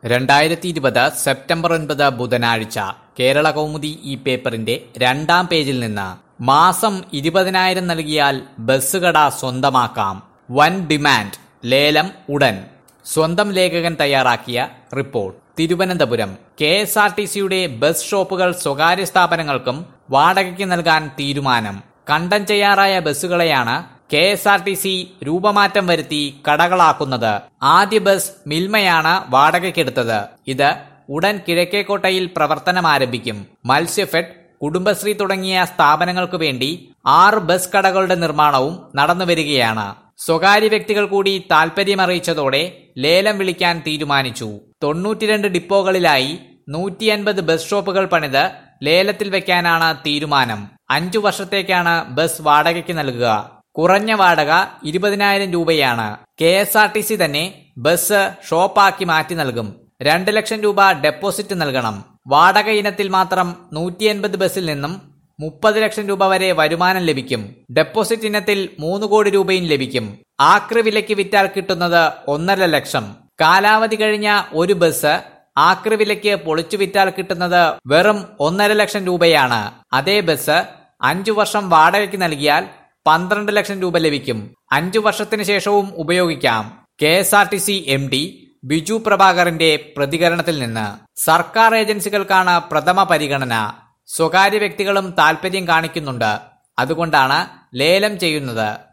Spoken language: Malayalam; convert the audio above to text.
രണ്ടായിരത്തി ഇരുപത് സെപ്റ്റംബർ ഒൻപത് ബുധനാഴ്ച കേരള കൗമുദി ഈ പേപ്പറിന്റെ രണ്ടാം പേജിൽ നിന്ന് മാസം ഇരുപതിനായിരം നൽകിയാൽ ബസ് കട സ്വന്തമാക്കാം വൻ ഡിമാൻഡ് ലേലം ഉടൻ സ്വന്തം ലേഖകൻ തയ്യാറാക്കിയ report Thiruvananthapuram K S R T സിയുടെ ബസ് ഷോപ്പുകൾ സ്വകാര്യ സ്ഥാപനങ്ങൾക്കും വാടകയ്ക്ക് നൽകാൻ തീരുമാനം കണ്ടം ചെയ്യാറായ ബസ്സുകളെയാണ് K S R T C രൂപമാറ്റം വരുത്തി കടകളാക്കുന്നത് ആദ്യ ബസ് മിൽമയാണ് വാടകയ്ക്കെടുത്തത് ഇത് ഉടൻ കിഴക്കേക്കോട്ടയിൽ പ്രവർത്തനം ആരംഭിക്കും മത്സ്യഫെഡ് കുടുംബശ്രീ തുടങ്ങിയ സ്ഥാപനങ്ങൾക്കു വേണ്ടി ആറ് ബസ് കടകളുടെ നിർമ്മാണവും നടന്നുവരികയാണ് സ്വകാര്യ വ്യക്തികൾ കൂടി താൽപര്യമറിയിച്ചതോടെ ലേലം വിളിക്കാൻ തീരുമാനിച്ചു തൊണ്ണൂറ്റിരണ്ട് ഡിപ്പോകളിലായി നൂറ്റി അൻപത് ബസ് സ്റ്റോപ്പുകൾ പണിത് ലേലത്തിൽ വെക്കാനാണ് തീരുമാനം അഞ്ചു വർഷത്തേക്കാണ് ബസ് വാടകയ്ക്ക് നൽകുക കുറഞ്ഞ വാടക ഇരുപതിനായിരം രൂപയാണ് K S R T C തന്നെ ബസ് ഷോപ്പാക്കി മാറ്റി നൽകും രണ്ട് ലക്ഷം രൂപ ഡെപ്പോസിറ്റ് നൽകണം വാടക ഇനത്തിൽ മാത്രം നൂറ്റി എൺപത് ബസ്സിൽ നിന്നും മുപ്പത് ലക്ഷം രൂപ വരെ വരുമാനം ലഭിക്കും ഡെപ്പോസിറ്റ് ഇനത്തിൽ മൂന്ന് കോടി രൂപയും ലഭിക്കും ആക്രി വിലയ്ക്ക് വിറ്റാൽ കിട്ടുന്നത് ഒന്നര ലക്ഷം കാലാവധി കഴിഞ്ഞ ഒരു ബസ് ആക്രി വിലയ്ക്ക് പൊളിച്ചു വിറ്റാൽ കിട്ടുന്നത് വെറും ഒന്നര ലക്ഷം രൂപയാണ് അതേ ബസ് അഞ്ചു വർഷം വാടകയ്ക്ക് നൽകിയാൽ പന്ത്രണ്ട് ലക്ഷം രൂപ ലഭിക്കും അഞ്ചു വർഷത്തിന് ശേഷവും ഉപയോഗിക്കാം K S R T C M D Biju പ്രഭാകറിന്റെ പ്രതികരണത്തിൽ നിന്ന് സർക്കാർ ഏജൻസികൾക്കാണ് പ്രഥമ പരിഗണന സ്വകാര്യ വ്യക്തികളും താൽപര്യം കാണിക്കുന്നുണ്ട് അതുകൊണ്ടാണ് ലേലം ചെയ്യുന്നത്